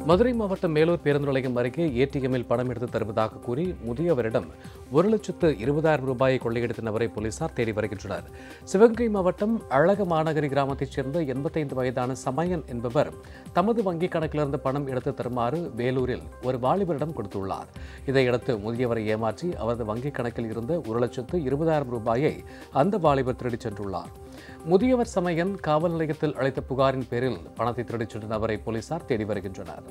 மதுரை மாவட்டம் மேலூர் பேருந்து நிலையம் அருகே ஏடிஎம்மில் பணம் எடுத்து தருவதாக கூறி முதியவரிடம் ஒரு லட்சத்து இருபதாயிரம் ரூபாயை கொள்ளையடித்த நபரை போலீசார் தேடி வருகின்றனர் சிவகங்கை மாவட்டம் அழக மாநகரி கிராமத்தைச் சேர்ந்த எண்பத்தைந்து வயதான சமயன் என்பவர் தமது வங்கிக் கணக்கிலிருந்து பணம் எடுத்து தருமாறு வேலூரில் ஒரு வாலிபரிடம் கொடுத்துள்ளார் இதையடுத்து முதியவரை ஏமாற்றி அவரது வங்கிக் கணக்கில் இருந்த ஒரு லட்சத்து இருபதாயிரம் ரூபாயை அந்த வாலிபர் திருடிச் சென்றுள்ளார் முதியவர் சமயன் காவல் நிலையத்தில் அளித்த புகாரின் பேரில் பணத்தை திருடிச் சென்ற நபரை போலீசார் தேடி வருகின்றனர்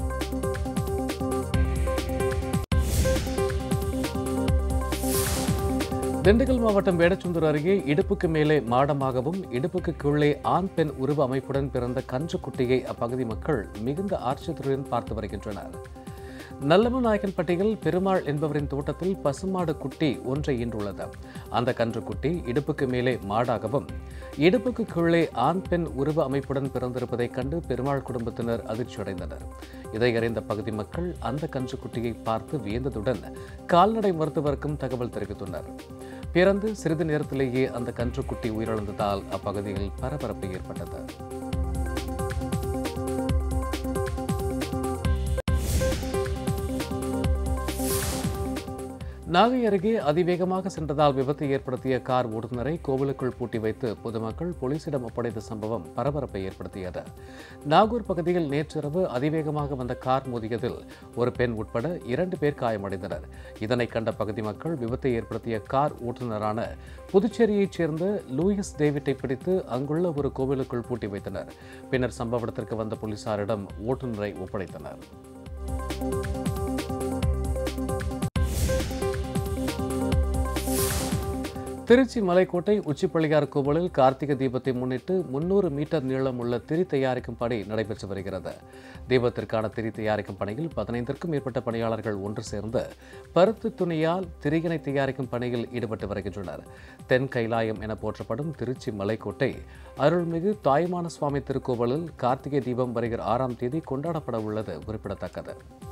திண்டுக்கல் மாவட்டம் வேடச்சுந்தூர் அருகே இடுப்புக்கு மேலே மாடமாகவும் இடுப்புக்கு கீழே ஆண் பெண் உருவ அமைப்புடன் பிறந்த கன்று குட்டியை அப்பகுதி மக்கள் மிகுந்த ஆச்சரியத்துடன் பார்த்து வருகின்றனர் நல்லமநாயக்கன்பட்டியில் பெருமாள் என்பவரின் தோட்டத்தில் பசுமாடு குட்டி ஒன்றை ஈன்றுள்ளது அந்த கன்று குட்டி இடுப்புக்கு மேலே மாடாகவும் இடுப்புக்கு கீழே ஆண் பெண் உருவ அமைப்புடன் பிறந்திருப்பதைக் கண்டு பெருமாள் குடும்பத்தினர் அதிர்ச்சியடைந்தனர் இதை அறிந்த பகுதி மக்கள் அந்த கன்று குட்டியை பார்த்து வியந்ததுடன் கால்நடை மருத்துவருக்கும் தகவல் தெரிவித்துள்ளனர் பிறந்து சிறிது நேரத்திலேயே அந்த கன்றுக்குட்டி உயிரிழந்ததால் அப்பகுதியில் பரபரப்பு ஏற்பட்டது நாகை அருகே அதிவேகமாக சென்றதால் விபத்து ஏற்படுத்திய கார் ஓட்டுநரை கோவிலுக்குள் பூட்டி வைத்து பொதுமக்கள் போலீசிடம் ஒப்படைத்த சம்பவம் பரபரப்பை ஏற்படுத்தியது நாகூர் பகுதியில் நேற்றிரவு அதிவேகமாக வந்த கார் மோதியதில் ஒரு பெண் உட்பட இரண்டு பேர் காயமடைந்தனர் இதனை கண்ட பகுதி மக்கள் விபத்தை ஏற்படுத்திய கார் ஓட்டுநரான புதுச்சேரியைச் சேர்ந்த லூயிஸ் டேவிட்டை பிடித்து அங்குள்ள ஒரு கோவிலுக்குள் பூட்டி வைத்தனர் பின்னர் சம்பவ இடத்திற்கு வந்த போலீசாரிடம் ஓட்டுநரை ஒப்படைத்தனர் திருச்சி மலைக்கோட்டை உச்சிப்பள்ளியார் கோவிலில் கார்த்திகை தீபத்தை முன்னிட்டு முன்னூறு மீட்டர் நீளம் உள்ள திரி தயாரிக்கும் பணி நடைபெற்று வருகிறது தீபத்திற்கான திரி தயாரிக்கும் பணியில் பதினைந்திற்கும் மேற்பட்ட பணியாளர்கள் ஒன்று சேர்ந்து பருத்து துணியால் திரியினை தயாரிக்கும் பணியில் ஈடுபட்டு வருகின்றனர் தென் கைலாயம் என போற்றப்படும் திருச்சி மலைக்கோட்டை அருள்மிகு தாய்மான சுவாமி திருக்கோவிலில் கார்த்திகை தீபம் வருகிற ஆறாம் தேதி கொண்டாடப்பட உள்ளது குறிப்பிடத்தக்கது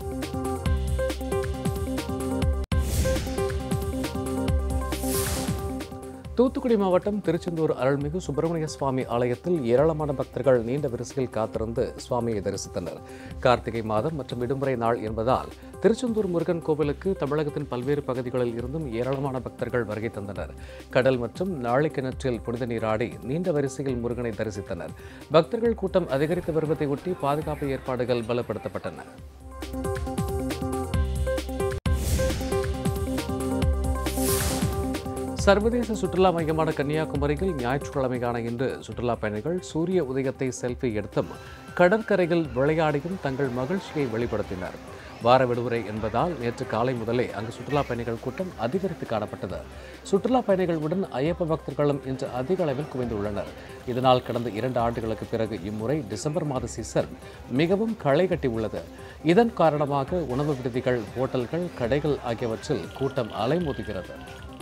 தூத்துக்குடி மாவட்டம் திருச்செந்தூர் அருள்மிகு சுப்பிரமணிய சுவாமி ஆலயத்தில் ஏராளமான பக்தர்கள் நீண்ட வரிசையில் காத்திருந்து சுவாமியை தரிசித்தனர் கார்த்திகை மாதம் மற்றும் விடுமுறை நாள் என்பதால் திருச்செந்தூர் முருகன் கோவிலுக்கு தமிழகத்தின் பல்வேறு பகுதிகளில் இருந்தும் ஏராளமான பக்தர்கள் வருகை தந்தனர் கடல் மற்றும் நாளை கிணற்றில் புனித நீராடி நீண்ட வரிசையில் முருகனை தரிசித்தனர் பக்தர்கள் கூட்டம் அதிகரித்து வருவதை ஒட்டி பாதுகாப்பு ஏற்பாடுகள் பலப்படுத்தப்பட்டன சர்வதேச சுற்றுலா மையமான கன்னியாகுமரியில் ஞாயிற்றுக்கிழமையான இன்று சுற்றுலா பயணிகள் சூரிய உதயத்தை செல்ஃபி எடுத்தும் கடற்கரையில் விளையாடியும் தங்கள் மகிழ்ச்சியை வெளிப்படுத்தினர் வார விடுமுறை என்பதால் நேற்று காலை முதலே அங்கு சுற்றுலா பயணிகள் கூட்டம் அதிகரித்து காணப்பட்டது சுற்றுலா பயணிகளுடன் ஐயப்ப பக்தர்களும் இன்று அதிக அளவில் குவிந்துள்ளனர் இதனால் கடந்த இரண்டு ஆண்டுகளுக்கு பிறகு இம்முறை டிசம்பர் மாத சீசன் மிகவும் களை கட்டி உள்ளது இதன் காரணமாக உணவு விடுதிகள் ஹோட்டல்கள் கடைகள் ஆகியவற்றில் கூட்டம் அலைமோதுகிறது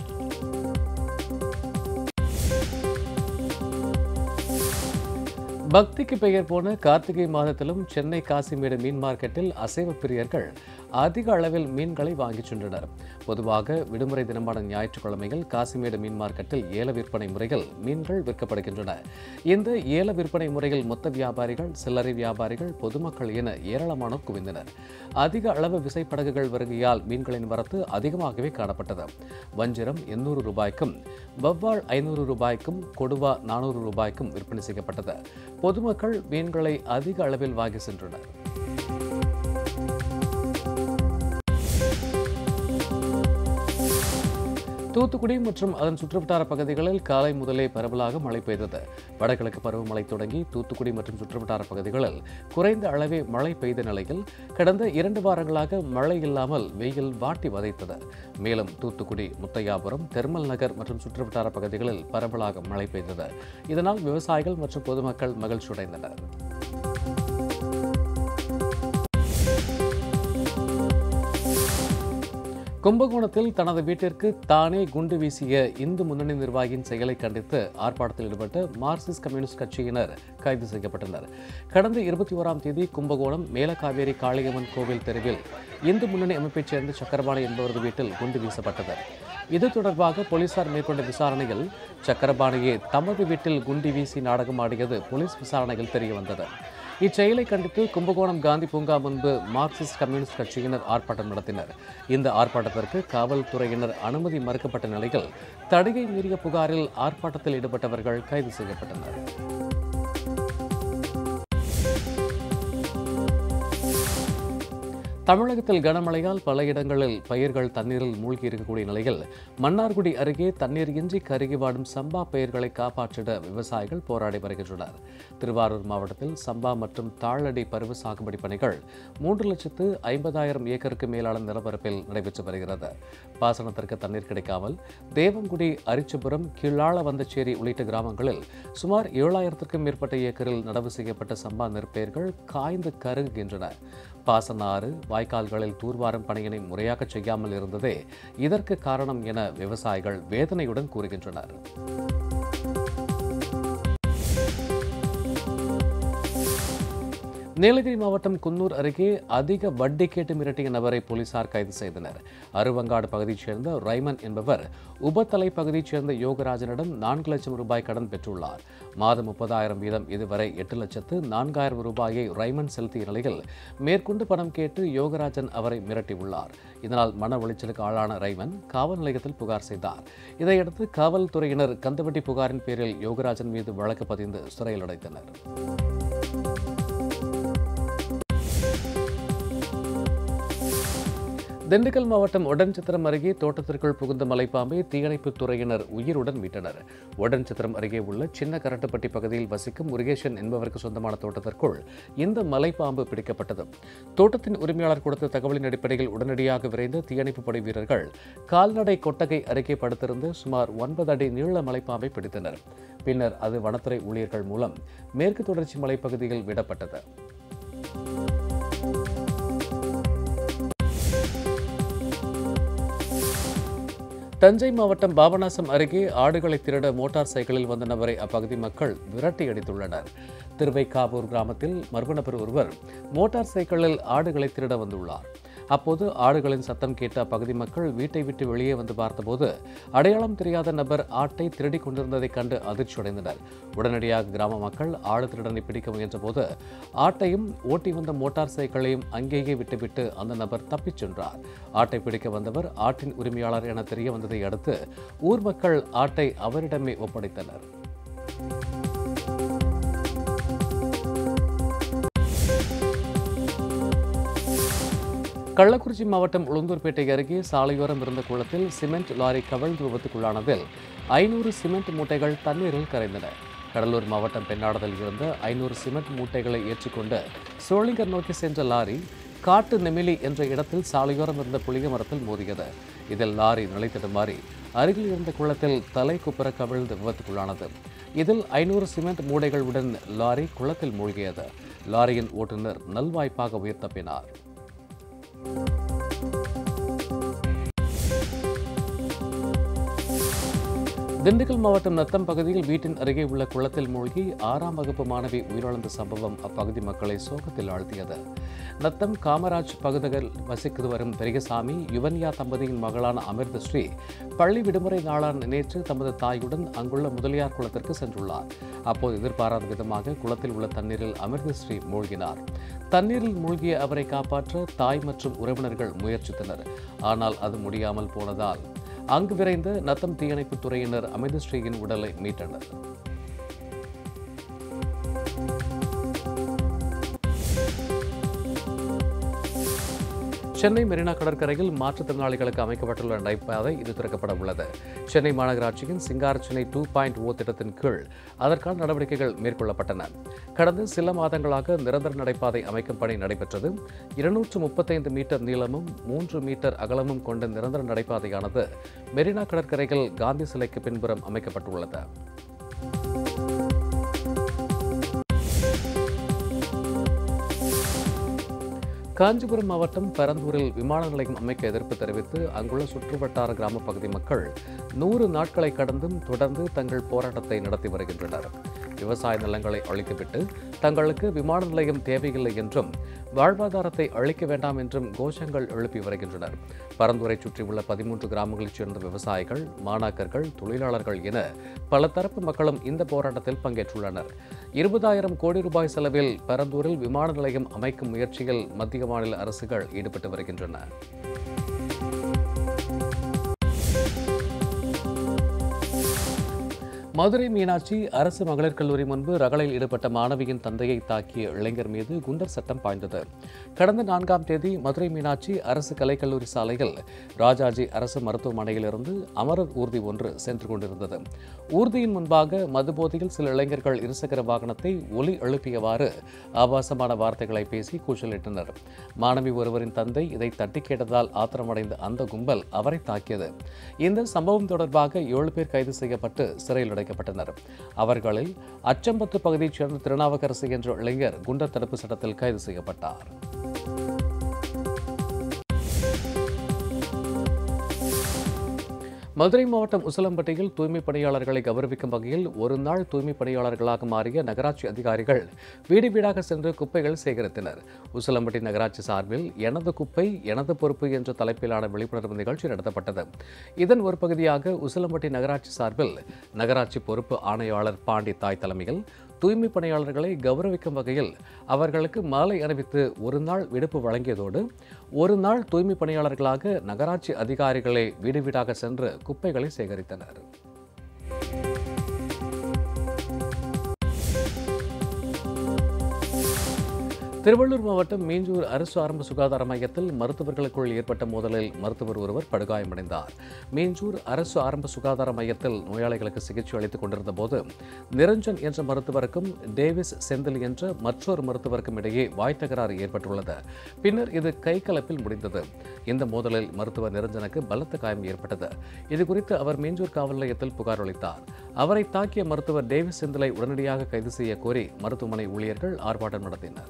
பக்திக்கு பெயர் போன கார்த்திகை மாதத்திலும் சென்னை காசிமேடு மீன் மார்க்கெட்டில் அசைவ பிரியர்கள் அதிக அளவில் மீன்களை வாங்கிச் சென்றனர் பொதுவாக விடுமுறை தினமான ஞாயிற்றுக்கிழமையில் காசிமேடு மீன் மார்க்கெட்டில் ஏல விற்பனை முறையில் மீன்கள் விற்கப்படுகின்றன இந்த ஏல விற்பனை முறையில் மொத்த வியாபாரிகள் சில்லறை வியாபாரிகள் பொதுமக்கள் என ஏராளமானோர் குவிந்தனர் அதிக அளவு விசைப்படகுகள் வருகையால் மீன்களின் வரத்து அதிகமாகவே காணப்பட்டது வஞ்சிரம் எண்ணூறு ரூபாய்க்கும் வவ்வாள் ஐநூறு ரூபாய்க்கும் கொடுவா நானூறு ரூபாய்க்கும் விற்பனை செய்யப்பட்டது பொதுமக்கள் மீன்களை அதிக அளவில் வாங்கி சென்றனர் தூத்துக்குடி மற்றும் அதன் சுற்றுவட்டார பகுதிகளில் காலை முதலே பரவலாக மழை பெய்தது வடகிழக்கு பருவமழை தொடங்கி தூத்துக்குடி மற்றும் சுற்றுவட்டார பகுதிகளில் குறைந்த அளவே மழை பெய்த நிலையில் கடந்த இரண்டு வாரங்களாக மழை இல்லாமல் வெயில் வாட்டி வதைத்தது மேலும் தூத்துக்குடி முத்தையாபுரம் தெர்மல் நகர் மற்றும் சுற்றுவட்டார பகுதிகளில் பரவலாக மழை பெய்தது இதனால் விவசாயிகள் மற்றும் பொதுமக்கள் மகிழ்ச்சியடைந்தனர் கும்பகோணத்தில் தனது வீட்டிற்கு தானே குண்டு வீசிய இந்து முன்னணி நிர்வாகியின் செயலை கண்டித்து ஆர்ப்பாட்டத்தில் ஈடுபட்ட மார்க்சிஸ்ட் கம்யூனிஸ்ட் கட்சியினர் கைது செய்யப்பட்டனர் கடந்த இருபத்தி ஓராம் தேதி கும்பகோணம் மேலக்காவேரி காளியம்மன் கோவில் தெருவில் இந்து முன்னணி அமைப்பைச் சேர்ந்த சக்கரபாணி என்பவரது வீட்டில் குண்டு வீசப்பட்டது இது தொடர்பாக போலீசார் மேற்கொண்ட விசாரணையில் சக்கரபாணியே தமது வீட்டில் குண்டு வீசி நாடகம் ஆடியது போலீஸ் விசாரணையில் தெரியவந்தது இச்செயலை கண்டித்து கும்பகோணம் காந்தி பூங்கா முன்பு மார்க்சிஸ்ட் கம்யூனிஸ்ட் கட்சியினர் ஆர்ப்பாட்டம் நடத்தினர் இந்த ஆர்ப்பாட்டத்திற்கு காவல்துறையினர் அனுமதி மறுக்கப்பட்ட நிலையில் தடையை மீறிய புகாரில் ஆர்ப்பாட்டத்தில் ஈடுபட்டவர்கள் கைது செய்யப்பட்டனர் தமிழகத்தில் கனமழையால் பல இடங்களில் பயிர்கள் தண்ணீரில் மூழ்கி இருக்கக்கூடிய நிலையில் மன்னார்குடி அருகே தண்ணீர் இன்றி கருகி வாடும் சம்பா பயிர்களை காப்பாற்றிட விவசாயிகள் போராடி வருகின்றனர் திருவாரூர் மாவட்டத்தில் சம்பா மற்றும் தாழடி பருவ சாகுபடி பணிகள் மூன்று லட்சத்து ஐம்பதாயிரம் ஏக்கருக்கு மேலான நிலப்பரப்பில் நடைபெற்று வருகிறது பாசனத்திற்கு தண்ணீர் கிடைக்காமல் தேவங்குடி அரிச்சபுரம் கீழாளவந்தச்சேரி உள்ளிட்ட கிராமங்களில் சுமார் ஏழாயிரத்திற்கும் மேற்பட்ட ஏக்கரில் நடவு செய்யப்பட்ட சம்பா நெற்பயிர்கள் காய்ந்து கருகுகின்றன பாசன ஆறு வாய்க்கால்களில் தூர்வாரும் பணியினை முறையாக செய்யாமல் இருந்ததே இதற்கு காரணம் என விவசாயிகள் வேதனையுடன் கூறுகின்றனர் நீலகிரி மாவட்டம் குன்னூர் அருகே அதிக வட்டி கேட்டு மிரட்டிய நபரை போலீசார் கைது செய்தனர் அருவங்காடு பகுதியைச் சேர்ந்த ரைமன் என்பவர் உபத்தலை பகுதியைச் சேர்ந்த யோகராஜனிடம் நான்கு லட்சம் ரூபாய் கடன் பெற்றுள்ளார் மாதம் முப்பதாயிரம் வீதம் இதுவரை எட்டு லட்சத்து நான்காயிரம் ரூபாயை ரைமன் செலுத்திய நிலையில் மேற்கொண்டு பணம் கேட்டு யோகராஜன் அவரை மிரட்டியுள்ளார் இதனால் மன உளைச்சலுக்கு ஆளான ரைமன் காவல் நிலையத்தில் புகார் செய்தார் இதையடுத்து காவல்துறையினர் கந்துவட்டி புகாரின் பேரில் யோகராஜன் மீது வழக்கு பதிந்து சிறையில் அடைத்தனர் திண்டுக்கல் மாவட்டம் ஒடன்சித்திரம் அருகே தோட்டத்திற்குள் புகுந்த மலைப்பாம்பை தீயணைப்புத் துறையினர் உயிருடன் மீட்டனர் ஒடன்சித்திரம் அருகே உள்ள சின்ன கரட்டுப்பட்டி பகுதியில் வசிக்கும் முருகேசன் என்பவருக்கு சொந்தமான தோட்டத்திற்குள் இந்த மலைப்பாம்பு பிடிக்கப்பட்டது தோட்டத்தின் உரிமையாளர் கொடுத்த தகவலின் அடிப்படையில் உடனடியாக விரைந்த தீயணைப்பு படை வீரர்கள் கால்நடை கொட்டகை அருகே படுத்திருந்து சுமார் ஒன்பது அடி நீள மலைப்பாம்பை பிடித்தனர் பின்னர் அது வனத்துறை ஊழியர்கள் மூலம் மேற்கு தொடர்ச்சி மலைப்பகுதியில் விடப்பட்டது தஞ்சை மாவட்டம் பாபநாசம் அருகே ஆடுகளை திருட மோட்டார் சைக்கிளில் வந்த நபரை அப்பகுதி மக்கள் விரட்டி அடித்துள்ளனர் திருவைக்காவூர் கிராமத்தில் மர்ம நபர் ஒருவர் மோட்டார் சைக்கிளில் ஆடுகளை திருட வந்துள்ளார் அப்போது ஆடுகளின் சத்தம் கேட்ட அப்பகுதி மக்கள் வீட்டை விட்டு வெளியே வந்து பார்த்தபோது அடையாளம் தெரியாத நபர் ஆட்டை திருடிக் கொண்டிருந்ததைக் கண்டு அதிர்ச்சியடைந்தனர் உடனடியாக கிராம மக்கள் ஆடு திருடனை பிடிக்க முயன்றபோது ஆட்டையும் ஓட்டி வந்த மோட்டார் சைக்கிளையும் அங்கேயே விட்டுவிட்டு அந்த நபர் தப்பிச் சென்றார் ஆட்டை பிடிக்க வந்தவர் ஆட்டின் உரிமையாளர் என தெரிய வந்ததை அடுத்து ஊர் மக்கள் ஆட்டை அவரிடமே ஒப்படைத்தனர் கள்ளக்குறிச்சி மாவட்டம் உளுந்தூர்பேட்டை அருகே சாலையோரம் இருந்த குளத்தில் சிமெண்ட் லாரி கவிழ்ந்து விபத்துக்குள்ளானதில் ஐநூறு சிமெண்ட் மூட்டைகள் தண்ணீரில் கரைந்தன கடலூர் மாவட்டம் பெண்ணாடத்தில் இருந்த ஐநூறு சிமெண்ட் மூட்டைகளை ஏற்றிக்கொண்டு சோளிங்கர் நோக்கி சென்ற லாரி காட்டு நெமிலி என்ற இடத்தில் சாலையோரம் இருந்த புளிய மரத்தில் மோதியது இதில் லாரி நிலைத்தடுமாறி அருகில் இருந்த குளத்தில் தலை குப்புற கவிழ்ந்து விபத்துக்குள்ளானது இதில் ஐநூறு சிமெண்ட் மூடைகளுடன் லாரி குளத்தில் மூழ்கியது லாரியின் ஓட்டுநர் நல்வாய்ப்பாக உயிர் தப்பினார் திண்டுக்கல் மாவட்டம் நத்தம் பகுதியில் வீட்டின் அருகே உள்ள குளத்தில் மூழ்கி ஆறாம் வகுப்பு மாணவி உயிரிழந்த சம்பவம் அப்பகுதி மக்களை சோகத்தில் ஆழ்த்தியது நத்தம் காமராஜ் பகுதியில் வசித்து வரும் பெரியசாமி யுவன்யா தம்பதியின் மகளான அமிர்தஸ்ரீ பள்ளி விடுமுறை நாளான நேற்று தமது தாயுடன் அங்குள்ள முதலியார் குளத்திற்கு சென்றுள்ளார் அப்போது எதிர்பாராத விதமாக குளத்தில் உள்ள தண்ணீரில் அமிர்தஸ்ரீ மூழ்கினார் தண்ணீரில் மூழ்கிய அவரை காப்பாற்ற தாய் மற்றும் உறவினர்கள் முயற்சித்தனர் ஆனால் அது முடியாமல் போனதால் அங்கு விரைந்த நத்தம் தீயணைப்புத் துறையினர் அமிர்தஸ்ரீயின் உடலை மீட்டனர் சென்னை மெரினா கடற்கரையில் மாற்றுத்திறனாளிகளுக்கு அமைக்கப்பட்டுள்ள நடைபாதை இது திறக்கப்பட உள்ளது சென்னை மாநகராட்சியின் சிங்கார சென்னை டூ பாயிண்ட் ஓ திட்டத்தின் கீழ் அதற்கான நடவடிக்கைகள் மேற்கொள்ளப்பட்டன கடந்த சில மாதங்களாக நிரந்தர நடைபாதை அமைக்கும் பணி நடைபெற்றது இருநூற்று முப்பத்தைந்து மீட்டர் நீளமும் மூன்று மீட்டர் அகலமும் கொண்ட நிரந்தர நடைபாதையானது மெரினா கடற்கரையில் காந்தி சிலைக்கு பின்புறம் அமைக்கப்பட்டுள்ளது காஞ்சிபுரம் மாவட்டம் பரந்தூரில் விமான நிலையம் அமைக்க எதிர்ப்பு தெரிவித்து அங்குள்ள சுற்றுவட்டார கிராம பகுதி மக்கள் நூறு நாட்களை கடந்தும் தொடர்ந்து தங்கள் போராட்டத்தை நடத்தி வருகின்றனர் விவசாய நிலங்களை அழித்துவிட்டு தங்களுக்கு விமான நிலையம் தேவையில்லை என்றும் வாழ்வாதாரத்தை அழிக்க வேண்டாம் என்றும் கோஷங்கள் எழுப்பி வருகின்றனர் பரந்தூரை சுற்றியுள்ள பதிமூன்று கிராமங்களைச் சேர்ந்த விவசாயிகள் மாணாக்கர்கள் தொழிலாளர்கள் என பல தரப்பு மக்களும் இந்த போராட்டத்தில் பங்கேற்றுள்ளனர் இருபதாயிரம் கோடி ரூபாய் செலவில் பரந்தூரில் விமான நிலையம் அமைக்கும் முயற்சியில் மத்திய மாநில அரசுகள் ஈடுபட்டு வருகின்றன மதுரை மீனாட்சி அரசு மகளிர் கல்லூரி முன்பு ரகளையில் ஈடுபட்ட மாணவியின் தந்தையை தாக்கிய இளைஞர் மீது குண்டர் சட்டம் பாய்ந்தது கடந்த நான்காம் தேதி மதுரை மீனாட்சி அரசு கலைக்கல்லூரி சாலையில் ராஜாஜி அரசு மருத்துவமனையிலிருந்து அமரர் ஊர்தி ஒன்று சென்று கொண்டிருந்தது ஊர்தியின் முன்பாக மதுபோதையில் சில இளைஞர்கள் இருசக்கர வாகனத்தை ஒலி எழுப்பியவாறு ஆபாசமான வார்த்தைகளை பேசி கூச்சலிட்டனர் மாணவி ஒருவரின் தந்தை இதை தட்டி கேட்டதால் ஆத்திரமடைந்த அந்த கும்பல் அவரை தாக்கியது இந்த சம்பவம் தொடர்பாக ஏழு பேர் கைது செய்யப்பட்டு சிறையில் அடைக்கப்பட்டனர் அவர்களில் அச்சம்பத்து பகுதியைச் சேர்ந்த திருநாவுக்கரசு என்ற இளைஞர் குண்டர் தடுப்பு சட்டத்தில் கைது செய்யப்பட்டார் மதுரை மாவட்டம் உசிலம்பட்டியில் தூய்மை பணியாளர்களை கௌரவிக்கும் வகையில் ஒரு நாள் தூய்மை பணியாளர்களாக மாறிய நகராட்சி அதிகாரிகள் வீடு வீடாக சென்று குப்பைகள் சேகரித்தனர் உசிலம்பட்டி நகராட்சி சார்பில் எனது குப்பை எனது பொறுப்பு என்ற தலைப்பிலான விழிப்புணர்வு நிகழ்ச்சி நடத்தப்பட்டது இதன் ஒரு பகுதியாக உசிலம்பட்டி நகராட்சி சார்பில் நகராட்சி பொறுப்பு ஆணையாளர் பாண்டி தாய் தலைமையில் தூய்மை பணியாளர்களை கௌரவிக்கும் வகையில் அவர்களுக்கு மாலை அணிவித்து ஒரு நாள் விடுப்பு வழங்கியதோடு ஒரு நாள் தூய்மை பணியாளர்களாக நகராட்சி அதிகாரிகளை வீடு வீடாக சென்று குப்பைகளை சேகரித்தனர் திருவள்ளூர் மாவட்டம் மீஞ்சூர் அரசு ஆரம்ப சுகாதார மையத்தில் மருத்துவர்களுக்குள் ஏற்பட்ட மோதலில் மருத்துவர் ஒருவர் படுகாயமடைந்தார் மீஞ்சூர் அரசு ஆரம்ப சுகாதார மையத்தில் நோயாளிகளுக்கு சிகிச்சை அளித்துக் கொண்டிருந்த போது நிரஞ்சன் என்ற மருத்துவருக்கும் டேவிஸ் செந்தில் என்ற மற்றொரு மருத்துவருக்கும் இடையே வாய் தகராறு ஏற்பட்டுள்ளது பின்னர் இது கைகலப்பில் முடிந்தது இந்த மோதலில் மருத்துவர் நிரஞ்சனுக்கு பலத்த காயம் ஏற்பட்டது இதுகுறித்து அவர் மீஞ்சூர் காவல் நிலையத்தில் புகார் அளித்தார் அவரை தாக்கிய மருத்துவர் டேவிஸ் செந்திலை உடனடியாக கைது செய்ய கோரி மருத்துவமனை ஊழியர்கள் ஆர்ப்பாட்டம் நடத்தினர்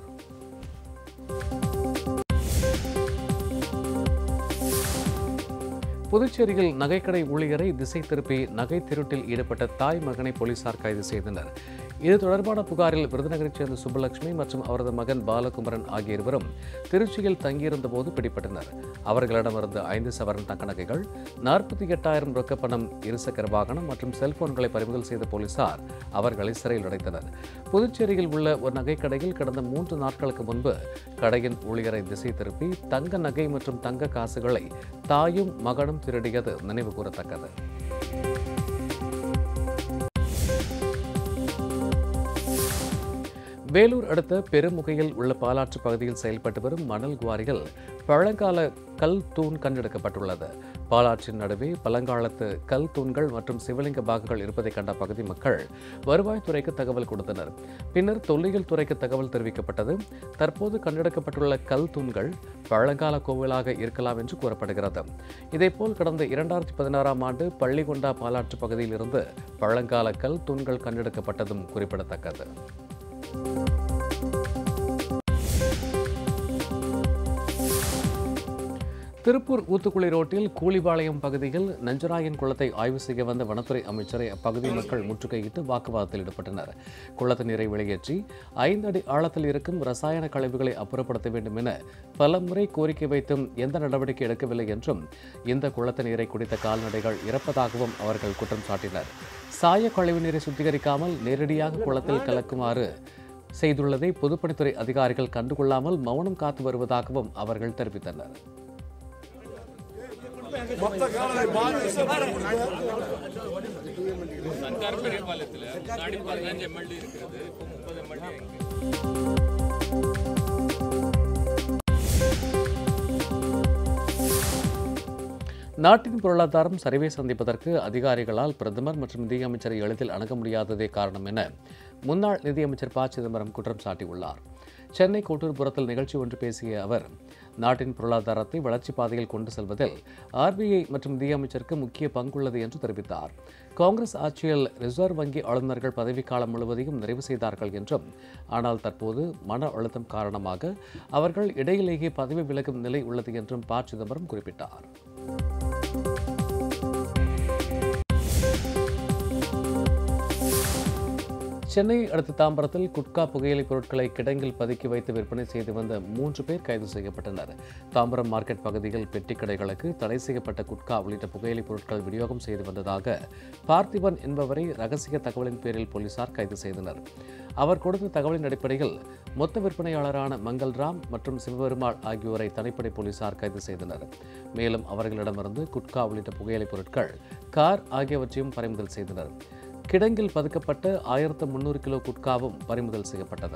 புதுச்சேரியில் நகைக்கடை ஊழியரை திசை திருப்பி நகை திருட்டில் ஈடுபட்ட தாய் மகனை போலீசார் கைது செய்தனர் இது தொடர்பான புகாரில் விருதுநகரைச் சேர்ந்த சுப்புலட்சுமி மற்றும் அவரது மகன் பாலகுமரன் ஆகிய இருவரும் திருச்சியில் தங்கியிருந்த போது பிடிபட்டனர் அவர்களிடமிருந்து ஐந்து சவரன் தங்க நகைகள் நாற்பத்தி எட்டாயிரம் ரொக்க பணம் இருசக்கர வாகனம் மற்றும் செல்போன்களை பறிமுதல் செய்த போலீசார் அவர்களை சிறையில் அடைத்தனர் புதுச்சேரியில் உள்ள ஒரு நகைக்கடையில் கடந்த மூன்று நாட்களுக்கு முன்பு கடையின் ஊழியரை திசை திருப்பி தங்க நகை மற்றும் தங்க காசுகளை தாயும் மகனும் திருடியது நினைவு கூறத்தக்கது வேலூர் அடுத்த பெருமுகையில் உள்ள பாலாற்று பகுதியில் செயல்பட்டு வரும் மணல் குவாரியில் பழங்கால கல் தூண் கண்டெடுக்கப்பட்டுள்ளது பாலாற்றின் நடுவே பழங்காலத்து கல் தூண்கள் மற்றும் சிவலிங்க பாகங்கள் இருப்பதை கண்ட பகுதி மக்கள் வருவாய்த்துறைக்கு தகவல் கொடுத்தனர் பின்னர் தொல்லியல் துறைக்கு தகவல் தெரிவிக்கப்பட்டது தற்போது கண்டெடுக்கப்பட்டுள்ள கல் தூண்கள் பழங்கால கோவிலாக இருக்கலாம் என்று கூறப்படுகிறது இதேபோல் கடந்த இரண்டாயிரத்தி பதினாறாம் ஆண்டு பள்ளிகொண்டா பாலாற்று பகுதியில் இருந்து பழங்கால கல் தூண்கள் கண்டெடுக்கப்பட்டதும் குறிப்பிடத்தக்கது திருப்பூர் ஊத்துக்குளி ரோட்டில் கூலிபாளையம் பகுதியில் நஞ்சராயன் குளத்தை ஆய்வு செய்ய வந்த வனத்துறை அமைச்சரை அப்பகுதி மக்கள் முற்றுகையிட்டு வாக்குவாதத்தில் ஈடுபட்டனர் குளத்து நீரை வெளியேற்றி ஐந்து அடி ஆழத்தில் இருக்கும் ரசாயன கழிவுகளை அப்புறப்படுத்த வேண்டும் என பலமுறை கோரிக்கை வைத்தும் எந்த நடவடிக்கை எடுக்கவில்லை என்றும் இந்த குளத்து நீரை குடித்த கால்நடைகள் இறப்பதாகவும் அவர்கள் குற்றம் சாட்டினர் சாய கழிவு நீரை சுத்திகரிக்காமல் நேரடியாக குளத்தில் கலக்குமாறு செய்துள்ளதை பொதுப்பணித்துறை அதிகாரிகள் கண்டுகொள்ளாமல் மௌனம் காத்து வருவதாகவும் அவர்கள் தெரிவித்தனர் ಸರ್ಕಾರ ಪರಿಪಾಲಿಸಿಲ್ಲ ಗಾಡಿ ಪದಿನಂಜು ಎಮ್ ಎಲ್ ಡಿ இருக்கிறது இப்போ முப்பது எம் எல் டி நாட்டின் பொருளாதாரம் சரிவை சந்திப்பதற்கு அதிகாரிகளால் பிரதமர் மற்றும் நிதியமைச்சரை எளிதில் அணுக முடியாததே காரணம் என முன்னாள் நிதியமைச்சர் ப சிதம்பரம் குற்றம் சாட்டியுள்ளார் சென்னை கோட்டூர்புரத்தில் நிகழ்ச்சி ஒன்று பேசிய அவர் நாட்டின் பொருளாதாரத்தை வளர்ச்சி பாதையில் கொண்டு செல்வதில் ஆர்பிஐ மற்றும் நிதியமைச்சருக்கு முக்கிய பங்குள்ளது என்று தெரிவித்தார் காங்கிரஸ் ஆட்சியில் ரிசர்வ் வங்கி ஆளுநர்கள் பதவிக்காலம் முழுவதையும் நிறைவு செய்தார்கள் என்றும் ஆனால் தற்போது மன அழுத்தம் காரணமாக அவர்கள் இடையிலேயே பதவி விலகும் நிலை உள்ளது என்றும் ப சிதம்பரம் குறிப்பிட்டார் சென்னையை அடுத்த தாம்பரத்தில் குட்கா புகையிலை பொருட்களை கிடங்கில் பதுக்கி வைத்து விற்பனை செய்து வந்த மூன்று பேர் கைது செய்யப்பட்டனர் தாம்பரம் மார்க்கெட் பகுதியில் பெட்டி கடைகளுக்கு தடை செய்யப்பட்ட குட்கா உள்ளிட்ட புகையிலை பொருட்கள் விநியோகம் செய்து வந்ததாக பார்த்திபன் என்பவரை ரகசிய தகவலின் பேரில் போலீசார் கைது செய்தனர் அவர் கொடுத்த தகவலின் அடிப்படையில் மொத்த விற்பனையாளரான மங்கள்ராம் மற்றும் சிவபெருமாள் ஆகியோரை தனிப்படை போலீசார் கைது செய்தனர் மேலும் அவர்களிடமிருந்து குட்கா உள்ளிட்ட புகையிலை பொருட்கள் கார் ஆகியவற்றையும் பறிமுதல் செய்தனர் கிடங்கில் பதுக்கப்பட்ட ஆயிரத்து முன்னூறு கிலோ குட்காவும் பறிமுதல் செய்யப்பட்டது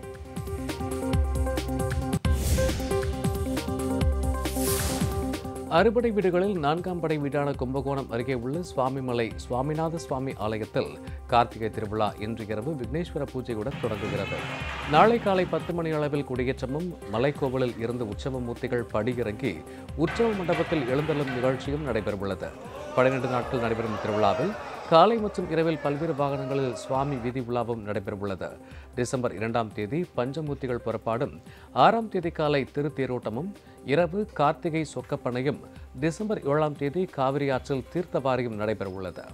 அறுபடை வீடுகளில் நான்காம் படை வீடான கும்பகோணம் அருகே உள்ள சுவாமிமலை சுவாமிநாத சுவாமி ஆலயத்தில் கார்த்திகை திருவிழா இன்று இரவு விக்னேஸ்வர பூஜையுடன் தொடங்குகிறது நாளை காலை பத்து மணி அளவில் குடியேற்றமும் மலைக்கோவிலில் இருந்து உற்சவ மூர்த்திகள் படியிறங்கி உற்சவ மண்டபத்தில் எழுந்தள்ளும் நிகழ்ச்சியும் நடைபெறவுள்ளது பன்னிரண்டு நாட்கள் நடைபெறும் திருவிழாவில் காலை மற்றும் இரவில் பல்வேறு வாகனங்களில் சுவாமி வீதி உலாவும் நடைபெறவுள்ளது டிசம்பர் இரண்டாம் தேதி பஞ்சமூர்த்திகள் புறப்பாடும் ஆறாம் தேதி காலை திருத்தேரோட்டமும் இரவு கார்த்திகை சொக்கப்பனையும் டிசம்பர் ஏழாம் தேதி காவிரி ஆற்றில் தீர்த்தவாரியும் நடைபெறவுள்ளது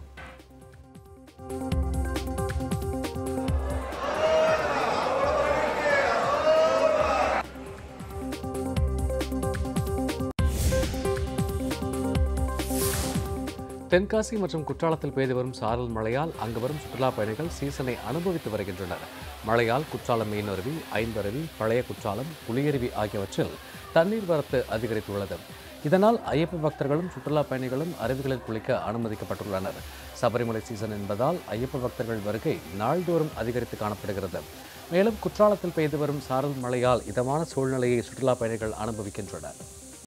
தென்காசி மற்றும் குற்றாலத்தில் பெய்து வரும் சாரல் மழையால் அங்கு வரும் சுற்றுலா பயணிகள் சீசனை அனுபவித்து வருகின்றனர் மழையால் குற்றாலம் மீனருவி ஐந்தருவி பழைய குற்றாலம் புலியருவி ஆகியவற்றில் தண்ணீர் வரத்து அதிகரித்துள்ளது இதனால் ஐயப்ப பக்தர்களும் சுற்றுலா பயணிகளும் அருவிகளில் குளிக்க அனுமதிக்கப்பட்டுள்ளனர் சபரிமலை சீசன் என்பதால் ஐயப்ப பக்தர்கள் வருகை நாள்தோறும் அதிகரித்து காணப்படுகிறது மேலும் குற்றாலத்தில் பெய்து வரும் சாரல் மழையால் இதமான சூழ்நிலையை சுற்றுலா பயணிகள் அனுபவிக்கின்றனர்